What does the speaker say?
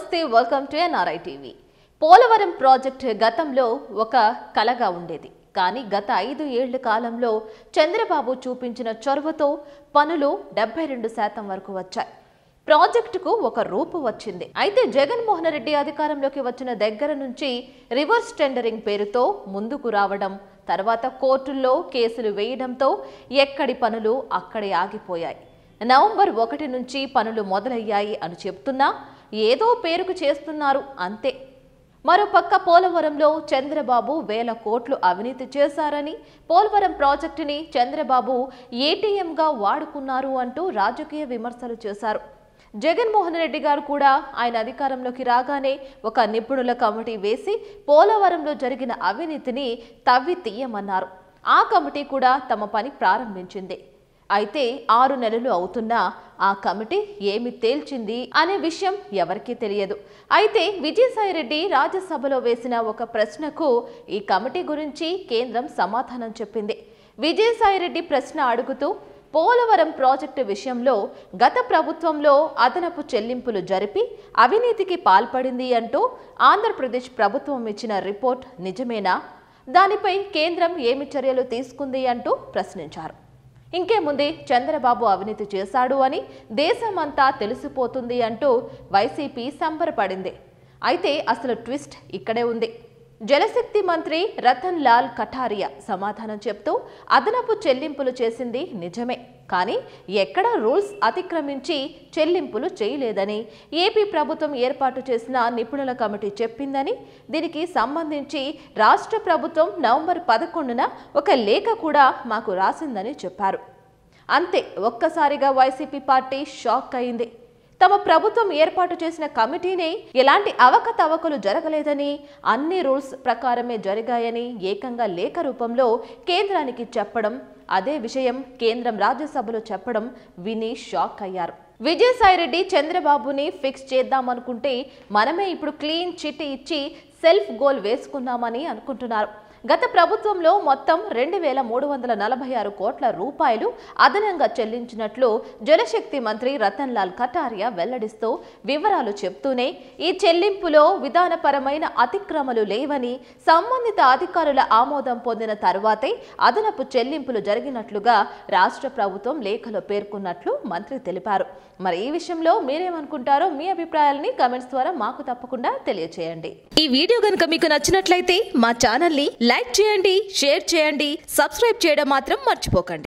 నమస్తే welcome to NRI TV Polavaram project గతంలో ఒక కలగా ఉండేది కానీ గత ఐదు ఏళ్ల కాలంలో చంద్రబాబు చూపించిన చొరవతో పనులు డెబ్బై రెండు శాతం వరకు వచ్చాయి ప్రాజెక్టుకు ఒక రూపు వచ్చింది అయితే జగన్మోహన్ రెడ్డి అధికారంలోకి వచ్చిన దగ్గర నుంచి రివర్స్ టెండరింగ్ పేరుతో ముందుకు రావడం తర్వాత కోర్టుల్లో కేసులు వేయడంతో ఎక్కడి పనులు అక్కడే ఆగిపోయాయి నవంబర్ ఒకటి నుంచి పనులు మొదలయ్యాయి అని చెప్తున్నా ఏదో పేరుకు చేస్తున్నారు అంతే మరోపక్క పోలవరంలో చంద్రబాబు వేల కోట్లు అవినీతి చేశారని పోలవరం ప్రాజెక్టుని చంద్రబాబు ఏటీఎంగా వాడుకున్నారు అంటూ రాజకీయ విమర్శలు చేశారు జగన్మోహన్ రెడ్డి గారు కూడా ఆయన అధికారంలోకి రాగానే ఒక నిపుణుల కమిటీ వేసి పోలవరంలో జరిగిన అవినీతిని తవ్వి తీయమన్నారు ఆ కమిటీ కూడా తమ పని ప్రారంభించింది అయితే ఆరు నెలలు అవుతున్నా ఆ కమిటీ ఏమి తేల్చింది అనే విషయం ఎవరికీ తెలియదు అయితే విజయసాయిరెడ్డి రాజ్యసభలో వేసిన ఒక ప్రశ్నకు ఈ కమిటీ గురించి కేంద్రం సమాధానం చెప్పింది విజయసాయిరెడ్డి ప్రశ్న అడుగుతూ పోలవరం ప్రాజెక్టు విషయంలో గత ప్రభుత్వంలో అదనపు చెల్లింపులు జరిపి అవినీతికి పాల్పడింది అంటూ ఆంధ్రప్రదేశ్ ప్రభుత్వం ఇచ్చిన రిపోర్ట్ నిజమేనా దానిపై కేంద్రం ఏమి చర్యలు తీసుకుంది అంటూ ప్రశ్నించారు ఇంకేముంది చంద్రబాబు అవినీతి చేశాడు అని దేశమంతా తెలిసిపోతుంది అంటూ వైసీపీ సంబరపడింది అయితే అసలు ట్విస్ట్ ఇక్కడే ఉంది జలశక్తి మంత్రి రతన్ లాల్ కఠారియా సమాధానం చెప్తూ అదనపు చెల్లింపులు చేసింది నిజమే కానీ ఎక్కడ రూల్స్ అతిక్రమించి చెల్లింపులు చేయలేదని ఏపీ ప్రభుత్వం ఏర్పాటు చేసిన నిపుణుల కమిటీ చెప్పిందని దీనికి సంబంధించి రాష్ట్ర ప్రభుత్వం నవంబర్ పదకొండున ఒక లేఖ కూడా మాకు రాసిందని చెప్పారు అంతే ఒక్కసారిగా వైసీపీ పార్టీ షాక్ అయింది తమ ప్రభుత్వం ఏర్పాటు చేసిన కమిటీనే ఎలాంటి అవకతవకలు జరగలేదని అన్ని రూల్స్ ప్రకారమే జరిగాయని ఏకంగా లేఖ రూపంలో కేంద్రానికి చెప్పడం అదే విషయం కేంద్రం రాజ్యసభలో చెప్పడం విని షాక్ అయ్యారు విజయసాయిరెడ్డి చంద్రబాబుని ఫిక్స్ చేద్దామనుకుంటే మనమే ఇప్పుడు క్లీన్ చిట్ ఇచ్చి సెల్ఫ్ గోల్ వేసుకున్నామని అనుకుంటున్నారు గత ప్రభుత్వంలో మొత్తం రెండు వేల మూడు వందల నలభై ఆరు కోట్ల రూపాయలు అదనంగా చెల్లించినట్లు జలశక్తి మంత్రి రతన్ లాల్ కటారియా వెల్లడిస్తూ వివరాలు చెప్తూనే ఈ చెల్లింపులో విధానపరమైన అతిక్రమలు లేవని సంబంధిత అధికారుల ఆమోదం పొందిన తర్వాతే అదనపు చెల్లింపులు జరిగినట్లుగా రాష్ట్ర ప్రభుత్వం లేఖలో పేర్కొన్నట్లు మంత్రి తెలిపారు మరి ఈ విషయంలో మీరేమనుకుంటారో మీ అభిప్రాయాలని కమెంట్స్ ద్వారా మాకు తప్పకుండా తెలియచేయండి ఈ వీడియో కనుక మీకు నచ్చినట్లయితే మా ఛానల్ని లైక్ చేయండి షేర్ చేయండి సబ్స్క్రైబ్ చేయడం మాత్రం మర్చిపోకండి